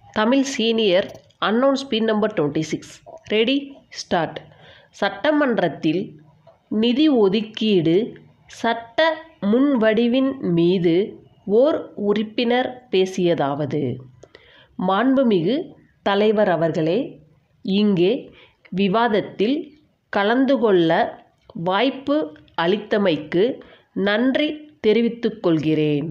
Tamil senior unknown speed number twenty six ready start சட்டமன்றத்தில் நிதி ஒதுக்கீடு சட்ட முன்வடிவின் மீது ஓர் உறுப்பினர் பேசியதாவது மாண்புமிகு தலைவர் அவர்களே இங்கே விவாதத்தில் கலந்து கொள்ள வாய்ப்பு அளித்தமைக்கு நன்றி தெரிவித்துக் கொள்கிறேன்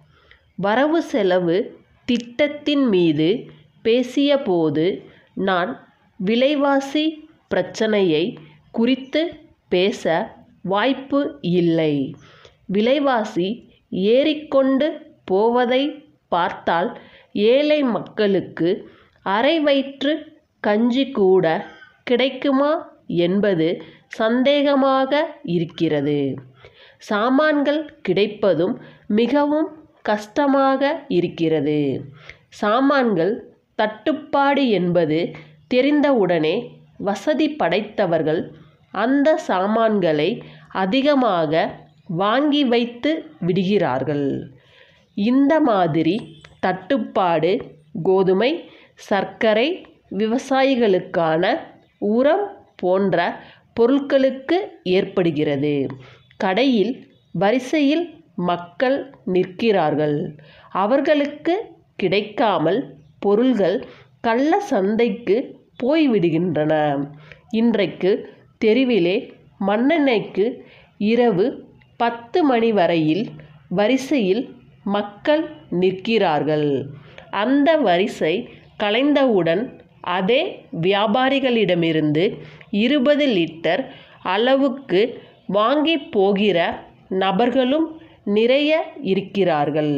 வரவு செலவு திட்டத்தின் மீது பேசியபோது நான் விலைவாசி பிரச்சனையை குறித்து பேச வாய்ப்பு இல்லை விலைவாசி ஏறிக்கொண்டு போவதை பார்த்தால் ஏழை மக்களுக்கு அரை வயிற்று கஞ்சி கூட கிடைக்குமா என்பது சந்தேகமாக இருக்கிறது சாமான்கள் கிடைப்பதும் மிகவும் கஷ்டமாக இருக்கிறது சாமான்கள் தட்டுப்பாடு என்பது தெரிந்தவுடனே வசதி படைத்தவர்கள் அந்த சாமான்களை அதிகமாக வாங்கி வைத்து விடுகிறார்கள் இந்த மாதிரி தட்டுப்பாடு கோதுமை சர்க்கரை விவசாயிகளுக்கான உரம் போன்ற பொருட்களுக்கு ஏற்படுகிறது கடையில் வரிசையில் மக்கள் நிற்கிறார்கள் அவர்களுக்கு கிடைக்காமல் பொருள்கள் கள்ள சந்தைக்கு போய்விடுகின்றன இன்றைக்கு தெருவிலே மண்ணெண்ணெய்க்கு இரவு பத்து மணி வரையில் வரிசையில் மக்கள் நிற்கிறார்கள் அந்த வரிசை கலைந்தவுடன் அதே வியாபாரிகளிடமிருந்து இருபது லிட்டர் அளவுக்கு வாங்கி போகிற நபர்களும் நிறைய இருக்கிறார்கள்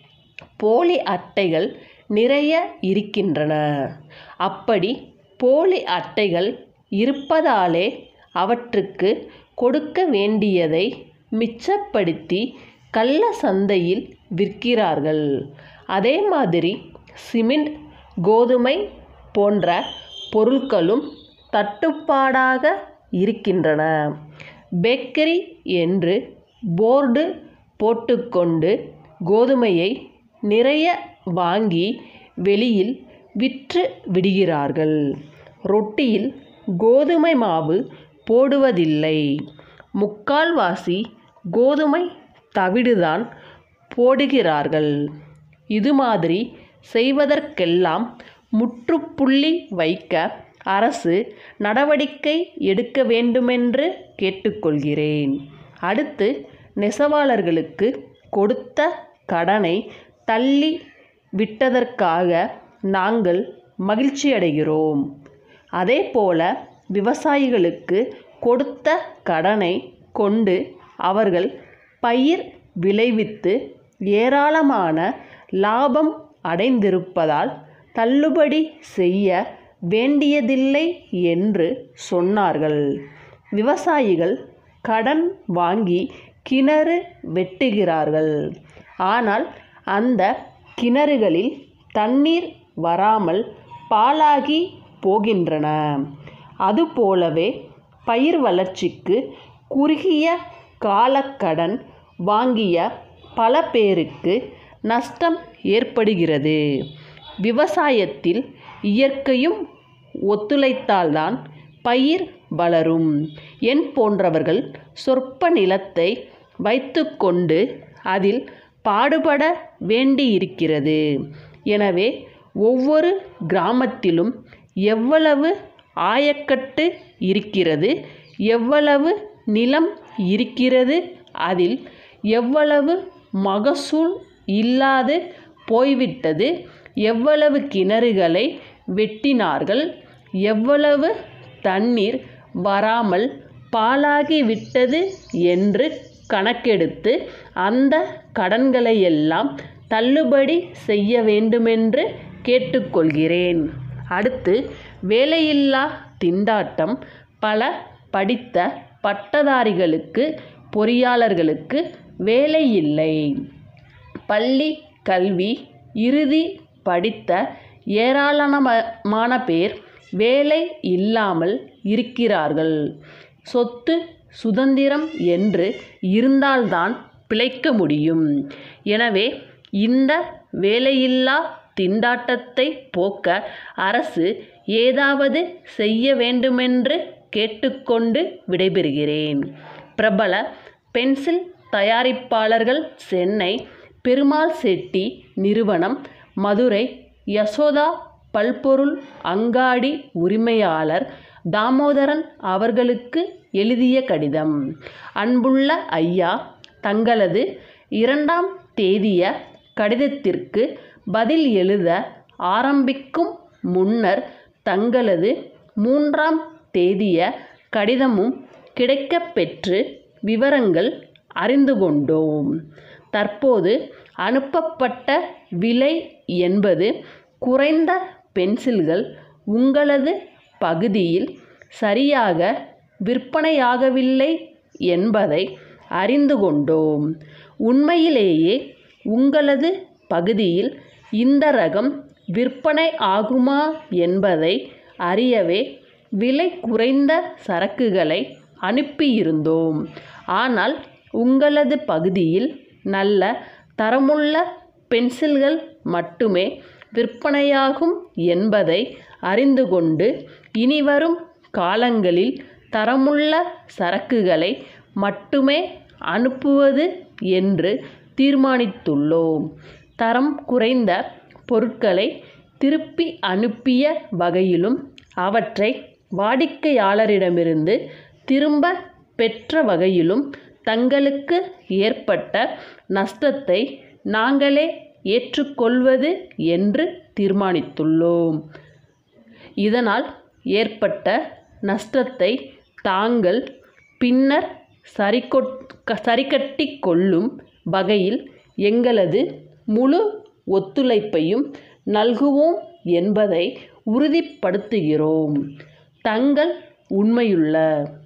போலி அட்டைகள் நிறைய இருக்கின்றன அப்படி போலி அட்டைகள் இருப்பதாலே அவற்றுக்கு கொடுக்க வேண்டியதை மிச்சப்படுத்தி கள்ள சந்தையில் விற்கிறார்கள் அதே மாதிரி சிமெண்ட் கோதுமை போன்ற பொருட்களும் தட்டுப்பாடாக இருக்கின்றன பேக்கரி என்று போர்டு போட்டுக்கொண்டு கோதுமையை நிறைய வாங்கி வெளியில் விற்று விடுகிறார்கள் ரொட்டியில் கோதுமை மாவு போடுவதில்லை முக்கால்வாசி கோதுமை தவிடுதான் போடுகிறார்கள் இது மாதிரி செய்வதற்கெல்லாம் முற்றுப்புள்ளி வைக்க அரசு நடவடிக்கை எடுக்க வேண்டுமென்று கேட்டுக்கொள்கிறேன் அடுத்து நெசவாளர்களுக்கு கொடுத்த கடனை தள்ளி விட்டதற்காக நாங்கள் மகிழ்ச்சியடைகிறோம் அதேபோல விவசாயிகளுக்கு கொடுத்த கடனை கொண்டு அவர்கள் பயிர் விளைவித்து ஏராளமான லாபம் அடைந்திருப்பதால் தள்ளுபடி செய்ய வேண்டியதில்லை என்று சொன்னார்கள் விவசாயிகள் கடன் வாங்கி கிணறு வெட்டுகிறார்கள் ஆனால் அந்த கிணறுகளில் தண்ணீர் வராமல் பாழாகி போகின்றன அதுபோலவே பயிர் வளர்ச்சிக்கு குறுகிய காலக்கடன் வாங்கிய பல பேருக்கு நஷ்டம் ஏற்படுகிறது விவசாயத்தில் இயற்கையும் ஒத்துழைத்தால்தான் பயிர் வளரும் என் போன்றவர்கள் சொற்ப நிலத்தை வைத்துக்கொண்டு அதில் பாடுபட வேண்டியிருக்கிறது எனவே ஒவ்வொரு கிராமத்திலும் எவ்வளவு ஆயக்கட்டு இருக்கிறது எவ்வளவு நிலம் இருக்கிறது அதில் எவ்வளவு மகசூல் இல்லாது போய்விட்டது எவ்வளவு கிணறுகளை வெட்டினார்கள் எவ்வளவு தண்ணீர் வராமல் பாழாகிவிட்டது என்று கணக்கெடுத்து அந்த கடன்களையெல்லாம் தள்ளுபடி செய்ய வேண்டுமென்று கேட்டுக்கொள்கிறேன் அடுத்து வேலையில்லா திண்டாட்டம் பல படித்த பட்டதாரிகளுக்கு பொறியாளர்களுக்கு வேலை இல்லை பள்ளி கல்வி இறுதி படித்த ஏராளமான பேர் வேலை இல்லாமல் இருக்கிறார்கள் சொத்து சுதந்திரம் என்று இருந்தால்தான் பிழைக்க முடியும் எனவே இந்த வேலையில்லா திண்டாட்டத்தை போக்க அரசு ஏதாவது செய்ய வேண்டுமென்று கேட்டுக்கொண்டு விடைபெறுகிறேன் பிரபல பென்சில் தயாரிப்பாளர்கள் சென்னை பெருமாள் செட்டி நிறுவனம் மதுரை யசோதா பல்பொருள் அங்காடி உரிமையாளர் தாமோதரன் அவர்களுக்கு எழுதிய கடிதம் அன்புள்ள ஐயா தங்களது இரண்டாம் தேதிய கடிதத்திற்கு பதில் எழுத ஆரம்பிக்கும் முன்னர் தங்களது மூன்றாம் தேதிய கடிதமும் கிடைக்கப்பெற்று விவரங்கள் அறிந்து கொண்டோம் தற்போது அனுப்பப்பட்ட விலை என்பது குறைந்த பென்சில்கள் உங்களது பகுதியில் சரியாக விற்பனையாகவில்லை என்பதை அறிந்து கொண்டோம் உண்மையிலேயே உங்களது பகுதியில் இந்த ரகம் விற்பனை ஆகுமா என்பதை அறியவே விலை குறைந்த சரக்குகளை அனுப்பியிருந்தோம் ஆனால் உங்களது பகுதியில் நல்ல தரமுள்ள பென்சில்கள் மட்டுமே விற்பனையாகும் என்பதை அறிந்து கொண்டு இனிவரும் காலங்களில் தரமுள்ள சரக்குகளை மட்டுமே அனுப்புவது என்று தீர்மானித்துள்ளோம் தரம் குறைந்த பொருட்களை திருப்பி அனுப்பிய வகையிலும் அவற்றை வாடிக்கையாளரிடமிருந்து திரும்ப பெற்ற வகையிலும் தங்களுக்கு ஏற்பட்ட நஷ்டத்தை நாங்களே ஏற்றுக்கொள்வது என்று தீர்மானித்துள்ளோம் இதனால் ஏற்பட்ட நஷ்டத்தை தாங்கள் பின்னர் சரிகொட் சரிக்கட்டிக் கொள்ளும் வகையில் எங்களது முழு ஒத்துழைப்பையும் நல்குவோம் என்பதை உறுதிப்படுத்துகிறோம் தங்கள் உண்மையுள்ள